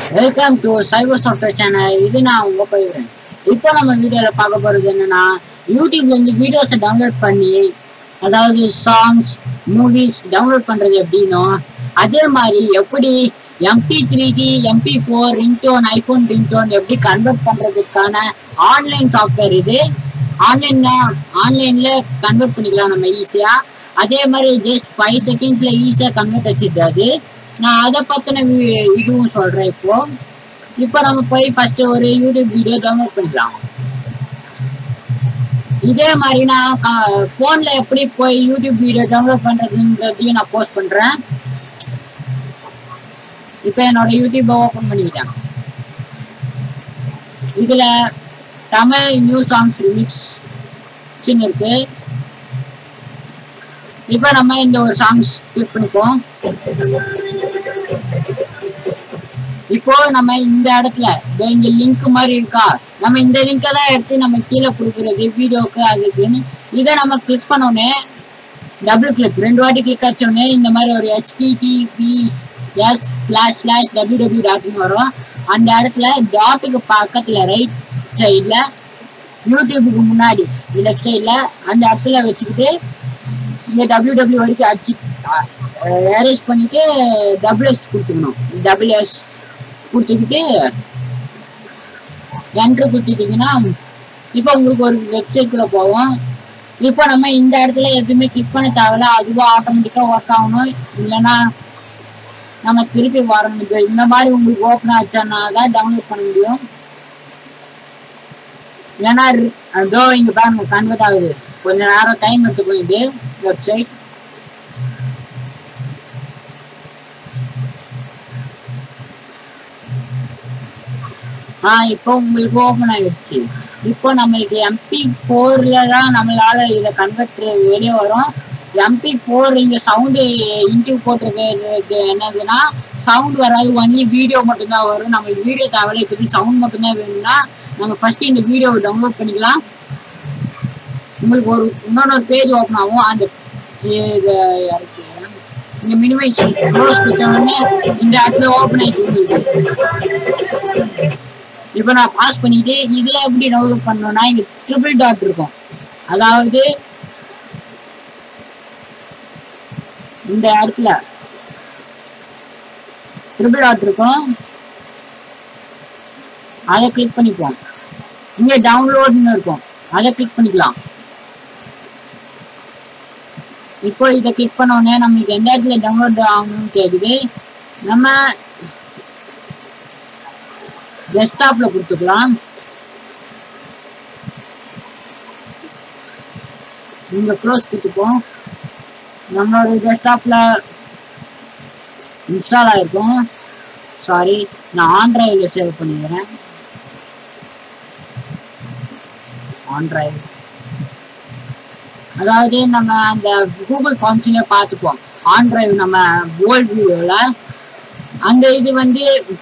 Welcome to cyber software channel இது நான் உங்க போயிடுறேன் இப்போ நம்ம வீடியோல பார்க்க போறது என்னன்னா யூடியூப்ல இருந்து வீடியோஸை டவுன்லோட் பண்ணி அதாவது சாங்ஸ் மூவிஸ் டவுன்லோட் பண்றது எப்படின்னும் அதே மாதிரி எப்படி MP three to MP four ringtone iPhone ringtone எப்படி கன்வெர்ட் பண்றதுக்கான ஆன்லைன் சாஃப்ட்வேர் இது ஆன்லைன்ல ஆன்லைன்ல கன்வெர்ட் பண்ணிக்கலாம் நம்ம ஈஸியா அதே மாதிரி ஜஸ்ட் ஃபைவ் செகண்ட்ஸ்ல ஈஸியா கன்வெர்ட் வச்சிருக்காது நான் அதை பத்தின வி- இதுவும் சொல்றேன் இப்போ இப்போ நம்ம போய் ஃபர்ஸ்ட் ஒரு யூடியூப் வீடியோ டவுன்லோட் பண்ணிக்கலாம் இதே மாதிரி நான் ஃபோன்ல எப்படி போய் யூடியூப் வீடியோ டவுன்லோட் பண்றதுன்றதையும் நான் போஸ்ட் பண்றேன் இப்போ என்னோட யூடியூப்பை ஓப்பன் பண்ணிக்கிட்டேன் இதுல தமிழ் நியூ சாங்ஸ் ரிமிக்ஸ் இருக்கு இப்போ நம்ம இந்த ஒரு சாங்ஸ் கிளிக் பண்ணிப்போம் இப்போ நம்ம இந்த இடத்துல இதோ இங்க லிங்க் மாதிரி இருக்கா நம்ம இந்த லிங்கை தான் எடுத்து நம்ம கீழே கொடுக்குறது வீடியோக்கு அதுக்குன்னு இதை நம்ம கிளிக் பண்ணோடனே டபுள் கிளிக் ரெண்டு வாட்டி கிளிக் ஆச்சோடனே இந்த மாதிரி ஒரு HTTP S slash slash W W டாட்னு வரும் அந்த இடத்துல டாட்டுக்கு பக்கத்துல ரைட் சைடில் யூடியூபுக்கு முன்னாடி லெஃப்ட் சைடில் அந்த இடத்துல வச்சுக்கிட்டு இங்க டபிள்யூ டபிள்யூ வரைக்கும் அடிச்சு அரேஞ்ச் பண்ணிட்டு டபுள் எஸ் கொடுத்துக்கணும் டபுள் எஸ் கொடுத்துக்கிட்டு என்ட்ரு கொடுத்துட்டீங்கன்னா இப்போ உங்களுக்கு ஒரு வெப்சைட்குள்ள போவோம் இப்போ நம்ம இந்த இடத்துல எதுவுமே கிளிக் பண்ண தேவையில்ல அதுவா ஆட்டோமேட்டிக்காக ஒர்க் ஆகணும் இல்லைன்னா நம்ம திருப்பி வரணும் இது இந்த மாதிரி உங்களுக்கு ஓப்பன் ஆச்சுன்னா தான் டவுன்லோட் பண்ண முடியும் ஏன்னா அதோ இங்க பாருங்க கன்வெர்ட் ஆகுது கொஞ்ச நேரம் டைம் எடுத்துக்கும் இது வெப்சைட் ஆ இப்போ உங்களுக்கு ஓப்பன் ஆயிடுச்சு இப்போ நம்மளுக்கு எம்பி ஃபோர்ல தான் நம்மளால இதை கன்வெர்ட் வெளியே வரும் எம்பி ஃபோர் இங்க சவுண்டு இன்டியூ போட்டிருக்கிறது என்னதுன்னா சவுண்ட் வராது ஒன்லி வீடியோ மட்டும்தான் வரும் நம்மளுக்கு வீடியோ தேவையில்ல இப்போதைக்கு சவுண்ட் மட்டும்தான் வேணும்னா நம்ம ஃபர்ஸ்ட் இந்த வீடியோவை டவுன்லோட் பண்ணிக்கலாம் உங்களுக்கு ஒரு இன்னொரு பேஜ் ஓப்பன் ஆகும் அந்த இது இருக்கு. இங்க மினிமைஸ் க்ளோஸ் கொடுத்த உடனே இந்த இடத்துல ஓப்பன் ஆயிட்டு உங்களுக்கு இப்போ நான் பாஸ் பண்ணிட்டு இதுல எப்படி டவுன்லோட் பண்ணணும்னா இங்க ட்ரிபிள் டாட் இருக்கும் அதாவது இந்த இடத்துல ட்ரிபிள் டாட் இருக்கும் அதை கிளிக் பண்ணிப்போம் இங்க டவுன்லோட்னு இருக்கும் அதை கிளிக் பண்ணிக்கலாம் இப்போ இதை கிளிக் பண்ண உடனே நம்மளுக்கு எந்த இடத்துல டவுன்லோட் ஆகணும்னு கேக்குது நம்ம டெஸ்க்டாப்ல கொடுத்துக்கலாம் இங்க க்ளோஸ் கொடுத்துப்போம் நம்மளோட டெஸ்க்டாப்ல இன்ஸ்டால் ஆயிருக்கும் சாரி நான் ஆண்ட்ராய்டில் சேவ் பண்ணிக்கிறேன் ஆண்ட்ராய்டு அதாவது நம்ம அந்த கூகுள் ஃபார்ம்ஸ்லயே பார்த்துப்போம் ஆண்ட்ராய்டு நம்ம ஓல்ட் வீடியோவில் அந்த இது வந்து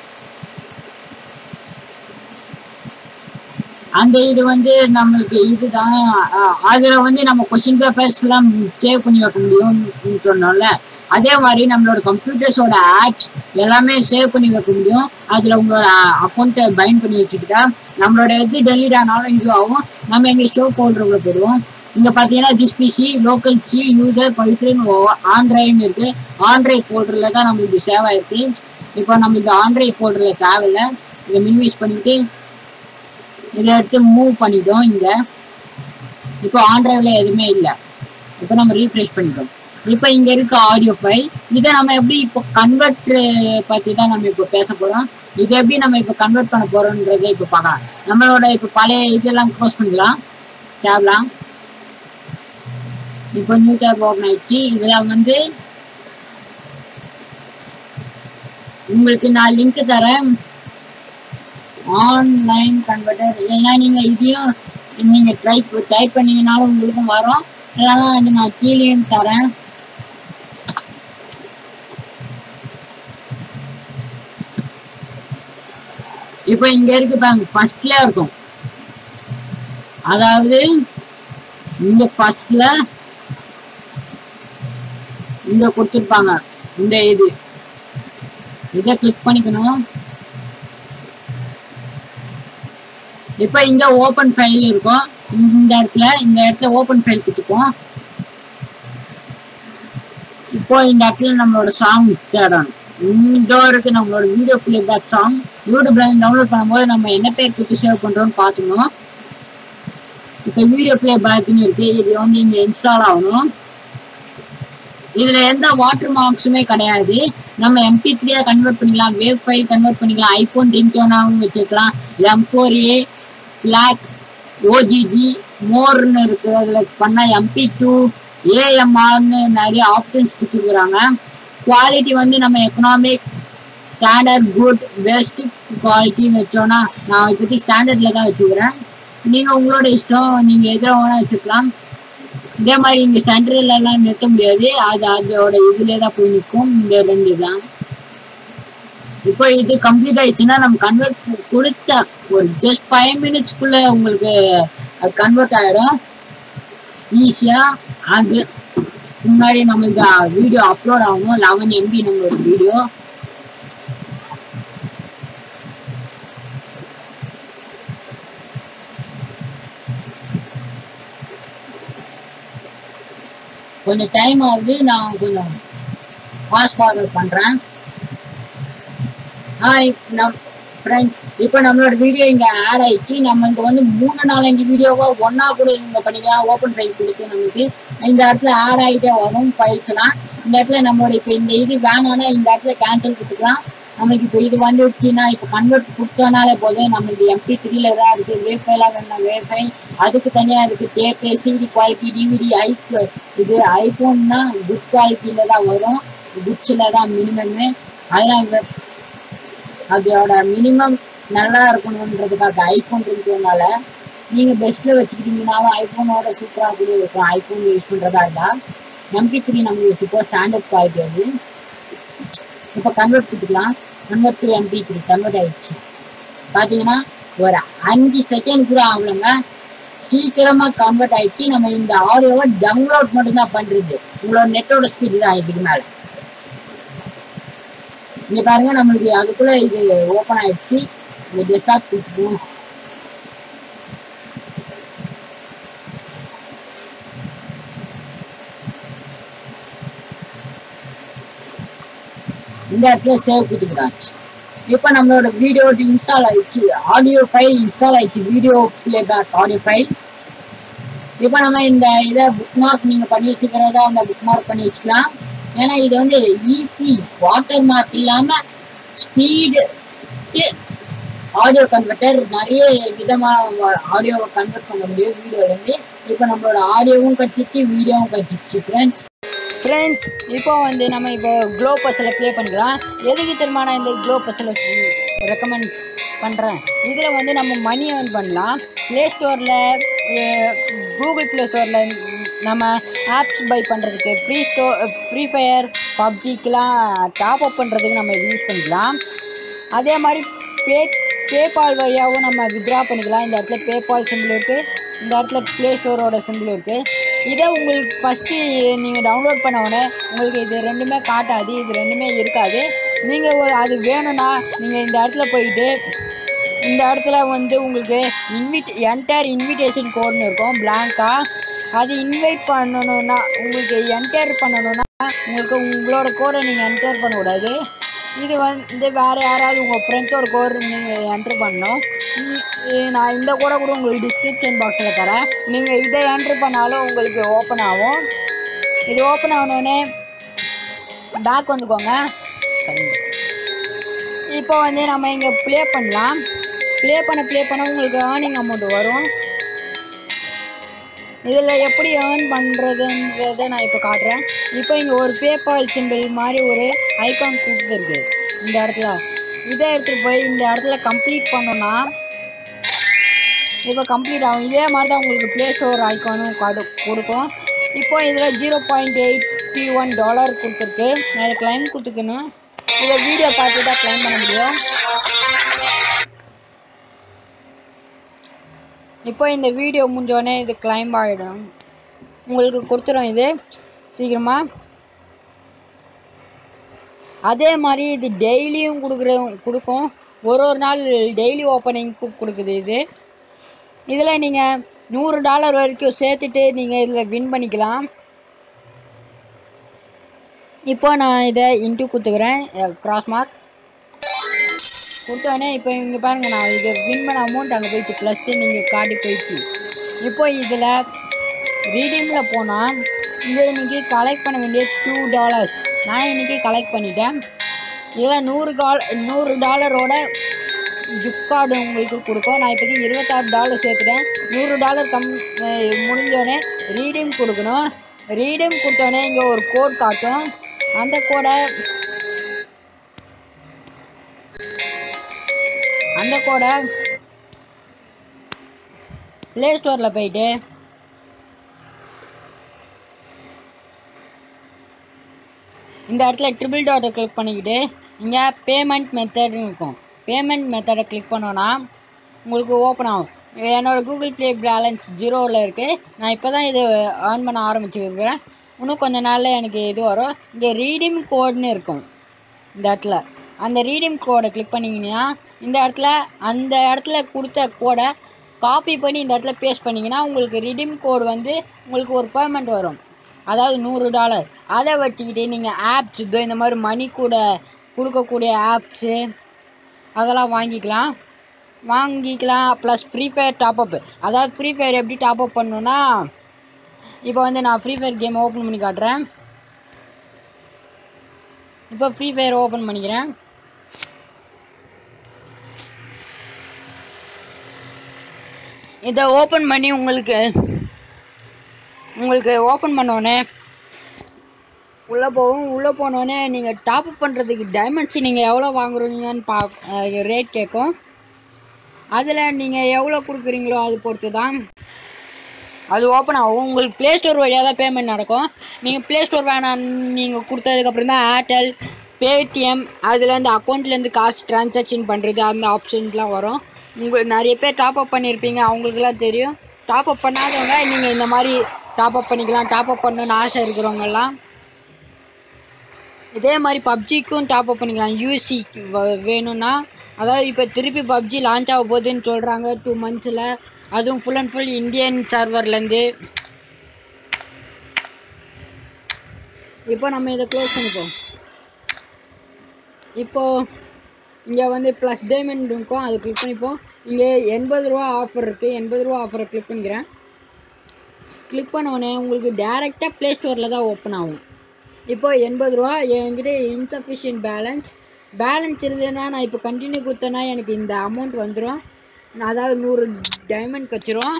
அந்த இது வந்து நம்மளுக்கு இதுதான் அஹ், அதுல வந்து நம்ம கொஸ்டின் பேப்பர்ஸ் எல்லாம் சேவ் பண்ணி வைக்க முடியும்னு சொன்னோம்ல அதே மாதிரி நம்மளோட கம்ப்யூட்டர்ஸோட ஆப்ஸ் எல்லாமே சேவ் பண்ணி வைக்க முடியும் அதுல உங்களோட அக்கௌண்ட்டை பைண்ட் பண்ணி வச்சுக்கிட்டா நம்மளோட எது டெலீட் ஆனாலும் இதுவாகும் நம்ம எங்க ஷோ ஃபோல்டருக்குள்ள போயிடுவோம் இங்க பாத்தீங்கன்னா this PC local C user Pavithran ஆண்ட்ராய்டுன்னு இருக்கு ஆண்ட்ராய்ட் ஃபோல்டர்ல தான் நம்மளுக்கு சேவ் ஆயிருக்கு இப்போ நம்மளுக்கு ஆண்ட்ராய்ட் ஃபோல்டர்ல தேவையில்ல இதை மினிமைஸ் பண்ணிட்டு இதை எடுத்து மூவ் பண்ணிட்டோம் இங்க இப்போ ஆண்ட்ராய்ட்ல எதுவுமே இல்லை இப்போ நம்ம ரீஃப்ரெஷ் பண்ணிட்டோம் இப்போ இங்க இருக்க ஆடியோ ஃபைல் இதை நம்ம எப்படி இப்போ கன்வெர்ட் பத்தி தான் நம்ம இப்போ பேச போறோம் இதை எப்படி நம்ம இப்போ கன்வெர்ட் பண்ண போறோம்ன்றதை இப்போ பார்க்கலாம் நம்மளோட இப்போ பழைய இதெல்லாம் க்ளோஸ் பண்ணிக்கலாம் டேப்லாம் இப்போ நியூ டேப் ஓப்பன் ஆயிடுச்சு இதுல வந்து உங்களுக்கு நான் லிங்க் தரேன் ஆன்லைன் கன்வெர்ட்டர் இல்லைன்னா நீங்க இதையும் நீங்க டைப் டைப் பண்ணீங்கனாலும் உங்களுக்கும் வரும் இல்லைன்னா அது நான் கீழேயும் தரேன் இப்போ இங்க இருக்கு பாருங்க ஃபர்ஸ்ட்ல இருக்கும் அதாவது இங்க ஃபர்ஸ்ட்ல இங்க கொடுத்துருப்பாங்க இந்த இது இதை கிளிக் பண்ணிக்கணும் இப்போ இங்க ஓப்பன் ஃபைல் இருக்கும் இந்த இடத்துல இந்த இடத்துல ஓப்பன் ஃபைல் கொடுத்துப்போம் இப்போ இந்த இடத்துல நம்மளோட சாங் தேடணும் இந்த இருக்கு நம்மளோட வீடியோ பிளே பேக் சாங் யூடியூப்ல டவுன்லோட் பண்ணும்போது நம்ம என்ன பேர் கொடுத்து சேவ் பண்றோம்னு பார்த்துக்கணும் இப்போ வீடியோ பிளே பேக்னு இருக்கு இது வந்து இங்க இன்ஸ்டால் ஆகணும் இதுல எந்த வாட்டர் மார்க்ஸுமே கிடையாது நம்ம எம்பி த்ரீயா கன்வெர்ட் பண்ணிக்கலாம் வேவ் ஃபைல் கன்வெர்ட் பண்ணிக்கலாம் ஐபோன் ரிங்டோனாகவும் வச்சுக்கலாம் M four A flac OGG மோர்னு இருக்கு அதுல பண்ணா எம்பி டூ ஏஎம்ஆர்னு நிறைய ஆப்ஷன்ஸ் கொடுத்துருக்குறாங்க குவாலிட்டி வந்து நம்ம எக்கனாமிக் ஸ்டாண்டர்ட் குட் பெஸ்ட் குவாலிட்டின்னு வச்சோம்னா நான் இப்போதைக்கு ஸ்டாண்டர்ட்ல தான் வச்சுக்கிறேன் நீங்க உங்களோட இஷ்டம் நீங்க எதிர வேணா வச்சுக்கலாம் இதே மாதிரி இங்க சென்ட்ரல்ல எல்லாம் நிறுத்த முடியாது அது அதோட இதுல தான் போய் நிற்கும் இந்த ரெண்டு தான் இப்போ இது கம்ப்ளீட் ஆயிடுச்சுன்னா நம்ம கன்வெர்ட் கொடுத்த ஒரு ஜஸ்ட் ஃபைவ் மினிட்ஸ்க்குள்ள உங்களுக்கு அது கன்வெர்ட் ஆயிடும் ஈஸியா அது முன்னாடி நம்மளுக்கு வீடியோ அப்லோட் ஆகணும் லெவன் எம்பி நம்மளோட வீடியோ கொஞ்சம் டைம் ஆகுது நான் கொஞ்சம் ஃபாஸ்ட் ஃபார்வர்ட் பண்ணுறேன் ஹாய் நம் ஃப்ரெண்ட்ஸ் இப்போ நம்மளோட வீடியோ இங்கே ஆட் ஆயிடுச்சு நம்ம இங்கே வந்து மூணு நாலஞ்சு வீடியோவா ஒன்றா கூட இங்கே பண்ணிக்கலாம் ஓப்பன் ஃபைல் கொடுத்து நமக்கு இந்த இடத்துல ஆட் ஆகிட்டே வரும் ஃபைல்ஸ்லாம் இந்த இடத்துல நம்மளோட இப்போ இந்த இது வேணாம்னா இந்த இடத்துல கேன்சல் கொடுத்துக்கலாம் நம்மளுக்கு இப்போ இது வந்துடுச்சுன்னா இப்போ கன்வெர்ட் கொடுத்தோனாலே போதும் நம்மளுக்கு எம்பி த்ரீல தான் இருக்குது வேவ் ஃபைலாக வேணும் வேவ் ஃபைல் அதுக்கு தனியாக இருக்குது டேப்பு சிடி குவாலிட்டி டிவிடி ஐ இது ஐஃபோன்னா குட் குவாலிட்டியில் தான் வரும் குட்ஸில் தான் மினிமம்மு அதெல்லாம் அதோட மினிமம் நல்லா இருக்கணுன்றதுக்காக ஐஃபோன் இருக்கிறதுனால நீங்கள் பெஸ்ட்டில் வச்சுக்கிட்டீங்கனாலும் ஐஃபோனோட சூப்பராக கூட இருக்கும் ஐஃபோன் யூஸ் பண்ணுறதா இருந்தால் எம்பி த்ரீ நம்ம வச்சுப்போ ஸ்டாண்டர்ட் குவாலிட்டி அது இப்போ கன்வெர்ட் கொடுத்துக்கலாம் convert to MP three convert ஆயிடுச்சு பார்த்தீங்கன்னா ஒரு அஞ்சு செகண்ட் கூட ஆகலைங்க சீக்கிரமா கன்வெர்ட் ஆயிடுச்சு நம்ம இந்த ஆடியோவை டவுன்லோட் மட்டும்தான் பண்றது உங்களோட நெட்டோட ஸ்பீடு தான் இதுக்கு மேல இங்க பாருங்க நம்மளுக்கு அதுக்குள்ள இது ஓப்பன் ஆயிடுச்சு இந்த டெஸ்க்டாப் கொடுத்துருவோம் இந்த இடத்துல சேவ் கொடுத்துக்கிறாச்சு இப்போ நம்மளோட வீடியோ இன்ஸ்டால் ஆயிடுச்சு ஆடியோ ஃபைல் இன்ஸ்டால் ஆயிடுச்சு வீடியோ பிளேபேக் ஆடியோ ஃபைல் இப்போ நம்ம இந்த இதை புக் மார்க் நீங்கள் பண்ணி வச்சுக்கிறதா அந்த புக் மார்க் பண்ணி வச்சுக்கலாம் ஏன்னா இது வந்து ஈஸி வாட்டர் மார்க் இல்லாமல் ஸ்பீடு ஆடியோ கன்வெர்ட்டர் நிறைய விதமான ஆடியோவை கன்வெர்ட் பண்ண முடியும் வீடியோலேருந்து இப்போ நம்மளோட ஆடியோவும் கட்சிச்சு வீடியோவும் கட்சிச்சு ஃப்ரெண்ட்ஸ் ஃப்ரெண்ட்ஸ் இப்போ வந்து நம்ம இப்போ க்ளோ பஸ்ஸில் ப்ளே பண்ணிக்கலாம் எதுக்கு தெரியுமா நான் இந்த க்ளோ பஸ்ஸில் ரெக்கமெண்ட் பண்ணுறேன் இதில் வந்து நம்ம மணி ஏர்ன் பண்ணலாம் ப்ளே ஸ்டோரில் கூகுள் ப்ளே ஸ்டோரில் நம்ம ஆப்ஸ் பை பண்ணுறதுக்கு ஃப்ரீ ஸ்டோ ஃப்ரீ ஃபயர் பப்ஜிக்கெலாம் டாப் அப் பண்ணுறதுக்கு நம்ம இது யூஸ் பண்ணிக்கலாம் அதே மாதிரி பே பேபால் வழியாகவும் நம்ம வித்ரா பண்ணிக்கலாம் இந்த இடத்துல பேபால் சிம்பிள் இருக்குது இந்த இடத்துல ப்ளே ஸ்டோரோட சிம்பிள் இருக்குது இதை உங்களுக்கு ஃபஸ்ட்டு நீங்கள் டவுன்லோட் பண்ண உடனே உங்களுக்கு இது ரெண்டுமே காட்டாது இது ரெண்டுமே இருக்காது நீங்கள் அது வேணும்னா நீங்கள் இந்த இடத்துல போயிட்டு இந்த இடத்துல வந்து உங்களுக்கு இன்விட் என்டர் இன்விடேஷன் கோட்னு இருக்கும் பிளாங்காக அது இன்வைட் பண்ணணும்னா உங்களுக்கு என்டர் பண்ணணும்னா உங்களுக்கு உங்களோட கோடை நீங்கள் என்டர் பண்ணக்கூடாது இது வந்து வேறு யாராவது உங்கள் ஃப்ரெண்ட்ஸோட கோடு நீங்கள் என்ட்ரு பண்ணணும் நான் இந்த கூட கூட உங்களுக்கு டிஸ்கிரிப்ஷன் பாக்ஸில் தரேன் நீங்கள் இதை என்ட்ரு பண்ணாலும் உங்களுக்கு ஓப்பன் ஆகும் இது ஓப்பன் ஆனோடனே பேக் வந்துக்கோங்க இப்போ வந்து நம்ம இங்கே ப்ளே பண்ணலாம் ப்ளே பண்ண ப்ளே பண்ண உங்களுக்கு ஏர்னிங் அமௌண்ட் வரும் இதில் எப்படி ஏர்ன் பண்ணுறதுன்றதை நான் இப்போ காட்டுறேன் இப்போ இங்கே ஒரு பேபால் சிம்பிள் மாதிரி ஒரு ஐகான் கொடுத்துருக்கு இந்த இடத்துல இதை எடுத்துகிட்டு போய் இந்த இடத்துல கம்ப்ளீட் பண்ணோன்னா இப்போ கம்ப்ளீட் ஆகும் இதே மாதிரி தான் உங்களுக்கு ப்ளே ஸ்டோர் ஐக்கானும் காடு கொடுக்கும் இப்போ இதில் zero point eighty one dollar கொடுத்துருக்கு நான் இதை கிளைம் கொடுத்துக்கணும் இதை வீடியோ பார்த்து தான் கிளைம் பண்ண முடியும் இப்போ இந்த வீடியோ முடிஞ்சோடனே இது கிளைம் ஆகிடும் உங்களுக்கு கொடுத்துரும் இது சீக்கிரமாக அதே மாதிரி இது டெய்லியும் கொடுக்குற கொடுக்கும் ஒரு ஒரு நாள் டெய்லி ஓப்பனிங் கொடுக்குது இது இதில் நீங்கள் நூறு டாலர் வரைக்கும் சேர்த்துட்டு நீங்கள் இதில் வின் பண்ணிக்கலாம் இப்போ நான் இதை இன்ட்டு கொடுத்துக்கிறேன் கிராஸ் மார்க் கொடுத்தோடனே இப்போ இங்கே பாருங்கள் நான் இதை வின் பண்ண அமௌண்ட் அங்கே போயிடுச்சு ப்ளஸ்ஸு நீங்கள் காட்டி போயிடுச்சு இப்போ இதில் ரீடிமில் போனால் இங்கே இன்றைக்கி கலெக்ட் பண்ண வேண்டிய டூ டாலர்ஸ் நான் இன்றைக்கி கலெக்ட் பண்ணிட்டேன் இதில் நூறு கால் நூறு டாலரோட கிஃப்ட் கார்டு உங்களுக்கு கொடுக்கும் நான் இப்போதைக்கு இருபத்தாறு டாலர் சேர்த்துட்டேன் நூறு டாலர் கம் அஹ் முடிஞ்சோடனே ரீடீம் கொடுக்கணும் ரீடீம் கொடுத்தோடனே இங்கே ஒரு கோட் காட்டும் அந்த கோடை அந்த கோடை ப்ளே ஸ்டோரில் போயிட்டு இந்த இடத்துல ட்ரிபிள் டாட்டை கிளிக் பண்ணிக்கிட்டு இங்கே பேமெண்ட் மெத்தட்னு இருக்கும் பேமெண்ட் மெத்தடை கிளிக் பண்ணோன்னா உங்களுக்கு ஓப்பன் ஆகும் என்னோட கூகுள் ப்ளே பேலன்ஸ் ஜீரோவில் இருக்குது நான் இப்போ தான் இது ஏர்ன் பண்ண ஆரம்பிச்சிருக்கிறேன் இன்னும் கொஞ்ச நாளில் எனக்கு இது வரும் இங்கே ரீடீம் கோட்னு இருக்கும் இந்த இடத்துல அந்த ரீடீம் கோடை கிளிக் பண்ணிங்கன்னா இந்த இடத்துல அந்த இடத்துல கொடுத்த கோடை காப்பி பண்ணி இந்த இடத்துல பேஸ்ட் பண்ணிங்கன்னா உங்களுக்கு ரிடீம் கோடு வந்து உங்களுக்கு ஒரு பேமெண்ட் வரும் அதாவது நூறு டாலர் அதை வச்சுக்கிட்டு நீங்கள் ஆப்ஸ் இதோ இந்த மாதிரி மணி கூட கொடுக்கக்கூடிய ஆப்ஸு அதெல்லாம் வாங்கிக்கலாம் வாங்கிக்கலாம் ப்ளஸ் ஃப்ரீ ஃபயர் டாப்அப் அதாவது ஃப்ரீ ஃபயர் எப்படி டாப்அப் பண்ணணுன்னா இப்போ வந்து நான் ஃப்ரீ ஃபயர் கேம் ஓப்பன் பண்ணி காட்டுறேன் இப்போ ஃப்ரீ ஃபயர் ஓப்பன் பண்ணிக்கிறேன் இதை ஓப்பன் பண்ணி உங்களுக்கு உங்களுக்கு ஓப்பன் பண்ணோடனே உள்ளே போகும் உள்ளே போனோடனே நீங்கள் டாப்அப் பண்ணுறதுக்கு டைமண்ட்ஸ் நீங்கள் எவ்வளோ வாங்குறீங்கன்னு பா ரேட் கேட்கும் அதில் நீங்கள் எவ்வளோ கொடுக்குறீங்களோ அது பொறுத்து தான் அது ஓப்பன் ஆகும் உங்களுக்கு ப்ளே ஸ்டோர் வழியாக தான் பேமெண்ட் நடக்கும் நீங்கள் ப்ளே ஸ்டோர் வேணாம் நீங்கள் கொடுத்ததுக்கப்புறம் தான் ஏர்டெல் பேடிஎம் அதுலேருந்து அக்கௌண்ட்லேருந்து காசு ட்ரான்சாக்ஷன் பண்ணுறது அந்த ஆப்ஷன்ஸ்லாம் வரும் உங்களுக்கு நிறைய பேர் டாப் அப் பண்ணியிருப்பீங்க அவங்களுக்குலாம் தெரியும் டாப் அப் பண்ணாதவங்க நீங்கள் இந்த மாதிரி டாப் அப் பண்ணிக்கலாம் டாப் அப் பண்ணணும்னு ஆசை இருக்கிறவங்கெல்லாம் இதே மாதிரி பப்ஜிக்கும் டாப் அப் பண்ணிக்கலாம் யூசி வேணும்னா அதாவது இப்போ திருப்பி பப்ஜி லான்ச் ஆக போகுதுன்னு சொல்கிறாங்க டூ மந்த்ஸில் அதுவும் ஃபுல் அண்ட் ஃபுல் இந்தியன் சர்வர்லேருந்து இப்போ நம்ம இதை க்ளோஸ் பண்ணிப்போம் இப்போ இங்கே வந்து ப்ளஸ் டைமண்ட் இருக்கும் அதை கிளிக் பண்ணிப்போம் இங்கே எண்பது ரூபா ஆஃபர் இருக்குது எண்பது ரூபா ஆஃபரை கிளிக் பண்ணிக்கிறேன் கிளிக் பண்ணோடனே உங்களுக்கு டேரெக்டாக ப்ளே ஸ்டோரில் தான் ஓப்பன் ஆகும் இப்போ எண்பது ரூபா என்கிட்ட இன்சஃபிஷியன்ட் பேலன்ஸ் பேலன்ஸ் இருந்ததுன்னா நான் இப்போ கண்டினியூ கொடுத்தேன்னா எனக்கு இந்த அமௌண்ட் வந்துடும் நான் அதாவது நூறு டைமண்ட் வச்சிரும்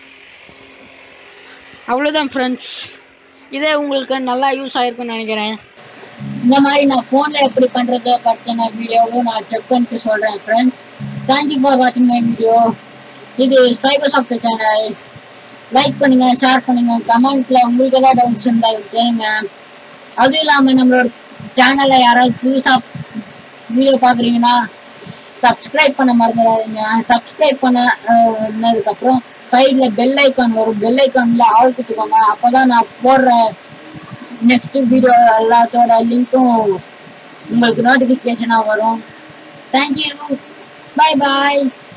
அவ்வளோதான் ஃப்ரெண்ட்ஸ் இதே உங்களுக்கு நல்லா யூஸ் ஆயிருக்கும்னு நினைக்கிறேன் இந்த மாதிரி நான் ஃபோனில் எப்படி பண்ணுறத பற்றின வீடியோவும் நான் செக் பண்ணிட்டு சொல்கிறேன் ஃப்ரெண்ட்ஸ் தேங்க்யூ ஃபார் வாட்சிங் மை வீடியோ இது சைபர் சாஃப்ட் சேனல் லைக் பண்ணுங்க ஷேர் பண்ணுங்க கமெண்ட்ல உங்களுக்கு ஏதாவது டவுட்ஸ் இருந்தால் கேளுங்க அதுவும் இல்லாமல் நம்மளோட சேனலை யாராவது புதுசாக வீடியோ பார்க்குறீங்கன்னா சப்ஸ்கிரைப் பண்ண மறந்துடாதீங்க சப்ஸ்கிரைப் பண்ண பண்ணதுக்கப்புறம் சைடில் பெல் ஐக்கான் வரும் பெல் ஐக்கானில் ஆள் கொடுத்துக்கோங்க அப்போ தான் நான் போடுற நெக்ஸ்ட் வீடியோ எல்லாத்தோட லிங்க்கும் உங்களுக்கு நோட்டிஃபிகேஷனாக வரும் தேங்க்யூ பாய் பாய்